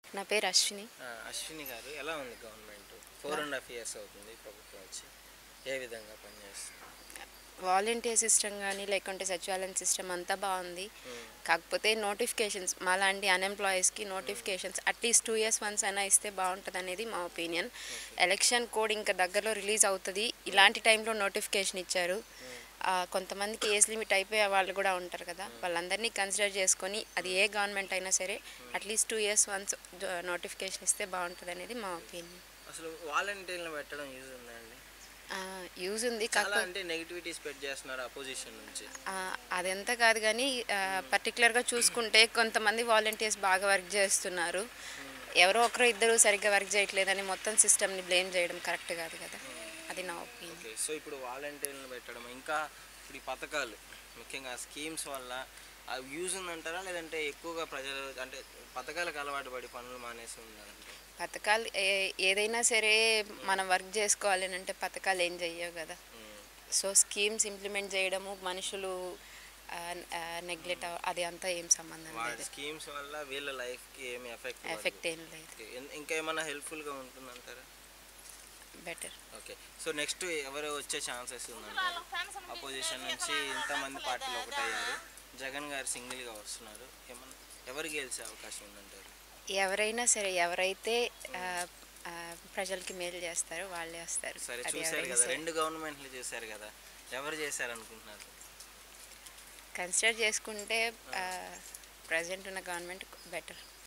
నా పేరు అశ్విని ఆ, అశ్విని గారు ఎలా ఉంది government four and half years అవుతుంది ప్రభుత్వం వచ్చి ఏ విధంగా పనిచేస్తుంది వాలంటీర్ సిస్టమ్ కానీ లేకుంటే సచివాలయం సిస్టమ్ అంతా బాగుంది మ్మ్. కాకపోతే నోటిఫికేషన్స్ మాలాంటి అన్ఎంప్లాయీస్కి notifications at least two years once అయినా ఇస్తే బాగుంటుంది అనేది మా ఒపీనియన్ ఎలక్షన్ కోడ్ ఇంకా దగ్గరలో రిలీజ్ అవుతుంది ఇలాంటి టైంలో నోటిఫికేషన్ ఇచ్చారు ఆ, కొంతమందికి ఏజ్ లిమిట్ అయిపోయే వాళ్ళు కూడా ఉంటారు కదా వాళ్ళందరినీ కన్సిడర్ చేసుకొని అది ఏ గవర్నమెంట్ అయినా సరే at least two years once notification ఇస్తే బాగుంటుంది అనేది మా ఒపీనియన్ అసలు వాలంటీర్లను పెట్టడం యూజ్ ఉందండి యూజ్ ఉంది చాలా కాకపోతే అంటే నెగిటివిటీ స్ప్రెడ్ చేస్తున్నారు అపోజిషన్ నుంచి ఆ, అదంతా కాదు కానీ పర్టికులర్గా చూసుకుంటే కొంతమంది వాలంటీర్స్ బాగా వర్క్ చేస్తున్నారు ఎవరో ఒకరు ఇద్దరు సరిగ్గా వర్క్ చేయట్లేదని మొత్తం సిస్టమ్ని బ్లేమ్ చేయడం కరెక్ట్ కాదు కదా అది నా ఒపీనియన్ ఓకే సో ఇప్పుడు వాలంటీర్లను పెట్టడం ఇంకా ఇప్పుడు ఈ పథకాలు ముఖ్యంగా స్కీమ్స్ వల్ల అవి యూజ్ ఉందంటారా లేదంటే ఎక్కువగా ప్రజలు అంటే పథకాలకు అలవాటు పడి పనులు మానేసి ఉన్నారంటే పథకాలు ఏ- ఏదైనా సరే మనం వర్క్ చేసుకోవాలి అని అంటే పథకాలు ఏం చెయ్యవు కదా సో స్కీమ్స్ ఇంప్లిమెంట్ చేయడము మనుషులు నెగ్లెక్ట్ అది అంతా ఏం సంబంధం వాళ్ళ లేదు స్కీమ్స్ వల్ల వీళ్ళ లైఫ్కి ఏమి ఎఫెక్ట్ ఎఫెక్ట్ ఏం లేదు ఇంకా ఏమైనా హెల్ప్ఫుల్గా ఉంటుందంటారా బెటర్ ఓకే సో నెక్స్ట్ ఎవరు వచ్చే ఛాన్సెస్ ఉందంటారు అపోజిషన్ నుంచి ఇంతమంది పార్టీలు ఒకటయ్యారు జగన్ గారు సింగిల్గా వస్తున్నారు ఏమన్నా ఎవరు గెలిచే అవకాశం ఉందంటారు ఎవరైనా సరే ఎవరైతే ఆ, ఆ, ప్రజలకి మేలు చేస్తారో వాళ్ళే వస్తారు సరే అది చూశారు ఎవరైనా కదా సరే రెండు గవర్నమెంట్లు చూశారు కదా ఎవరు చేశారు అనుకుంటున్నారు కన్సిడర్ చేసుకుంటే ప్రజెంట్ ఉన్న గవర్నమెంట్ బెటర్